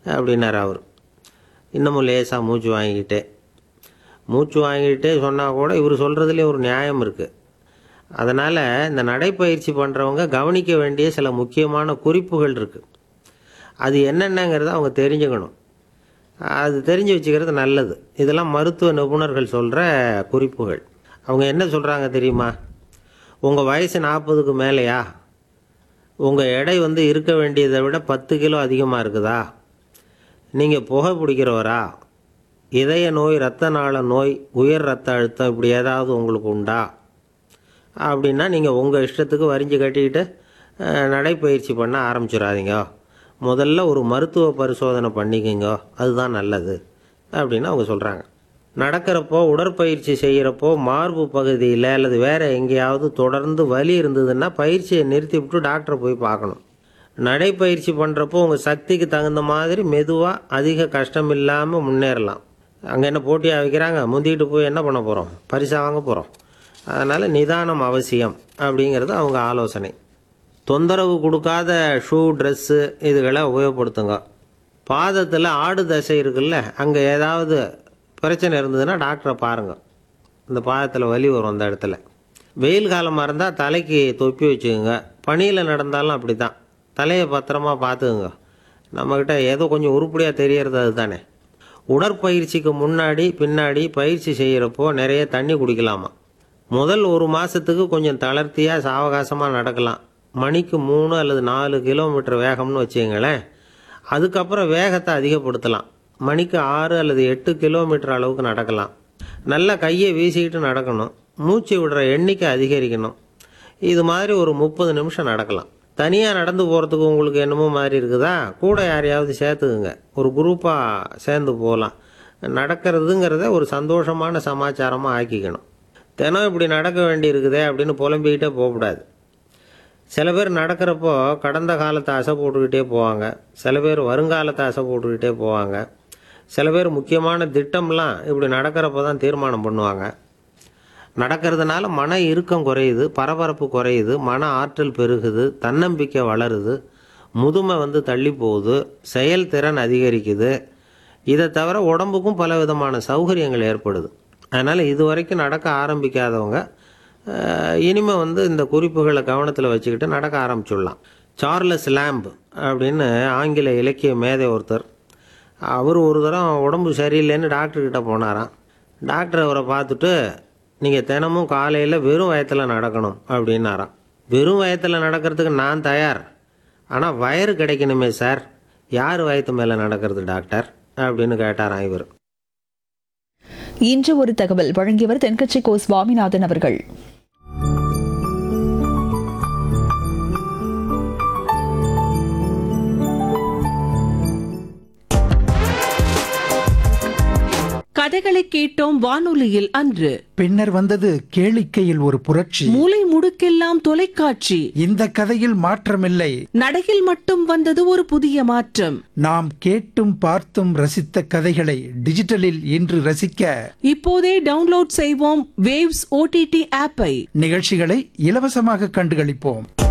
அப்படின்னார் அவர் இன்னமும் லேசாக மூச்சு வாங்கிக்கிட்டே மூச்சு வாங்கிக்கிட்டே சொன்னால் கூட இவர் சொல்கிறதுலே ஒரு நியாயம் இருக்குது அதனால் இந்த நடைப்பயிற்சி பண்ணுறவங்க கவனிக்க வேண்டிய சில முக்கியமான குறிப்புகள் இருக்குது அது என்னென்னங்கிறத அவங்க தெரிஞ்சுக்கணும் அது தெரிஞ்சு வச்சுக்கிறது நல்லது இதெல்லாம் மருத்துவ நிபுணர்கள் சொல்கிற குறிப்புகள் அவங்க என்ன சொல்கிறாங்க தெரியுமா உங்கள் வயசு நாற்பதுக்கு மேலேயா உங்கள் எடை வந்து இருக்க வேண்டியதை விட பத்து கிலோ அதிகமாக இருக்குதா நீங்கள் புகை பிடிக்கிறவரா இதய நோய் இரத்த நாள நோய் உயர் ரத்த அழுத்தம் இப்படி ஏதாவது உங்களுக்கு உண்டா அப்படின்னா நீங்கள் உங்கள் இஷ்டத்துக்கு வரிஞ்சு கட்டிக்கிட்டு அஹ், நடைப்பயிற்சி பண்ண ஆரம்பிச்சிடாதீங்க முதல்ல ஒரு மருத்துவ பரிசோதனை பண்ணிக்கோங்க அதுதான் நல்லது அப்படின்னு அவங்க சொல்கிறாங்க நடக்கிறப்போ உடற்பயிற்சி செய்கிறப்போ மார்பு பகுதியில் அல்லது வேறு எங்கேயாவது தொடர்ந்து வலி இருந்ததுன்னா பயிற்சியை நிறுத்தி விட்டு டாக்டரை போய் பார்க்கணும் நடைப்பயிற்சி பண்ணுறப்போ உங்கள் சக்திக்கு தகுந்த மாதிரி மெதுவாக அதிக கஷ்டம் இல்லாமல் முன்னேறலாம் அங்கே என்ன போட்டியாக வைக்கிறாங்க முந்திக்கிட்டு போய் என்ன பண்ண போகிறோம் பரிசா வாங்க போகிறோம் அதனால் நிதானம் அவசியம் அப்படிங்கிறது அவங்க ஆலோசனை தொந்தரவு கொடுக்காத ஷூ ட்ரெஸ்ஸு இதுகளை உபயோகப்படுத்துங்க பாதத்தில் ஆடு தசை இருக்குல்ல அங்கே ஏதாவது பிரச்சனை இருந்ததுன்னா டாக்டரை பாருங்கள் இந்த பாதத்தில் வலி வரும் அந்த இடத்துல வெயில் காலமாக இருந்தால் தலைக்கு தொப்பி வச்சுக்கோங்க பனியில் நடந்தாலும் அப்படி தான் தலையை பத்திரமா பார்த்துக்குங்க நம்மக்கிட்ட ஏதோ கொஞ்சம் உருப்படியாக தெரியறது அதுதானே உடற்பயிற்சிக்கு முன்னாடி பின்னாடி பயிற்சி செய்கிறப்போ நிறைய தண்ணி குடிக்கலாமா முதல் ஒரு மாதத்துக்கு கொஞ்சம் தளர்த்தியாக சாவகாசமாக நடக்கலாம் மணிக்கு மூணு அல்லது நாலு கிலோமீட்டர் வேகம்னு வச்சுங்களேன் அதுக்கப்புறம் வேகத்தை அதிகப்படுத்தலாம் மணிக்கு ஆறு அல்லது எட்டு கிலோமீட்டர் அளவுக்கு நடக்கலாம் நல்லா கையை வீசிக்கிட்டு நடக்கணும் மூச்சு விடுற எண்ணிக்கை அதிகரிக்கணும் இது மாதிரி ஒரு முப்பது நிமிஷம் நடக்கலாம் தனியாக நடந்து போகிறதுக்கு உங்களுக்கு என்னமோ மாதிரி இருக்குதா கூட யாரையாவது சேர்த்துக்குங்க ஒரு குரூப்பாக சேர்ந்து போகலாம் நடக்கிறதுங்கிறத ஒரு சந்தோஷமான சமாச்சாரமாக ஆக்கிக்கணும் தினம் இப்படி நடக்க வேண்டி இருக்குதே அப்படின்னு புலம்பிக்கிட்டே போகக்கூடாது சில பேர் நடக்கிறப்போ கடந்த காலத்தை அசை போட்டுக்கிட்டே போவாங்க சில பேர் வருங்காலத்தை அசை போட்டுக்கிட்டே போவாங்க சில பேர் முக்கியமான திட்டம்லாம் இப்படி நடக்கிறப்ப தான் தீர்மானம் பண்ணுவாங்க நடக்கிறதுனால மன இறுக்கம் குறையுது பரபரப்பு குறையுது மன ஆற்றல் பெருகுது தன்னம்பிக்கை வளருது முதுமை வந்து தள்ளி போகுது செயல்திறன் அதிகரிக்குது இதை தவிர உடம்புக்கும் பல விதமான சௌகரியங்கள் ஏற்படுது அதனால் இது வரைக்கும் நடக்க ஆரம்பிக்காதவங்க அஹ், இனிமே வந்து இந்த குறிப்புகளை கவனத்தில் வச்சுக்கிட்டு நடக்க ஆரம்பிச்சுடலாம் சார்லஸ் லேம்ப் அப்படின்னு ஆங்கில இலக்கிய மேதை ஒருத்தர் அவர் ஒரு தரம் உடம்பு சரியில்லைன்னு டாக்டர்கிட்ட போனாராம் டாக்டர் அவரை பார்த்துட்டு நீங்கள் தினமும் காலையில் வெறும் வயத்தில் நடக்கணும் அப்படின்னாராம் வெறும் வயத்தில் நடக்கிறதுக்கு நான் தயார் ஆனால் வயறு கிடைக்கணுமே சார் யார் வயத்து மேலே நடக்கிறது டாக்டர் அப்படின்னு கேட்டாராம் இவர் இன்று ஒரு தகவல் வழங்கியவர் தென்கட்சி கோ சுவாமிநாதன் அவர்கள் கதைகளை கேட்டோம் வானொலியில் அன்று பின்னர் வந்தது கேளிக்கையில் ஒரு புரட்சி மூலை முடுக்கெல்லாம் தொலைக்காட்சி இந்த கதையில் மாற்றமில்லை நடையில் மட்டும் வந்தது ஒரு புதிய மாற்றம் நாம் கேட்டும் பார்த்தும் ரசித்த கதைகளை டிஜிட்டலில் இன்று ரசிக்க இப்போதே டவுன்லோட் செய்வோம் வேவ்ஸ் ஓடிடி ஆப்பை நிகழ்ச்சிகளை இலவசமாக கண்டுகளிப்போம்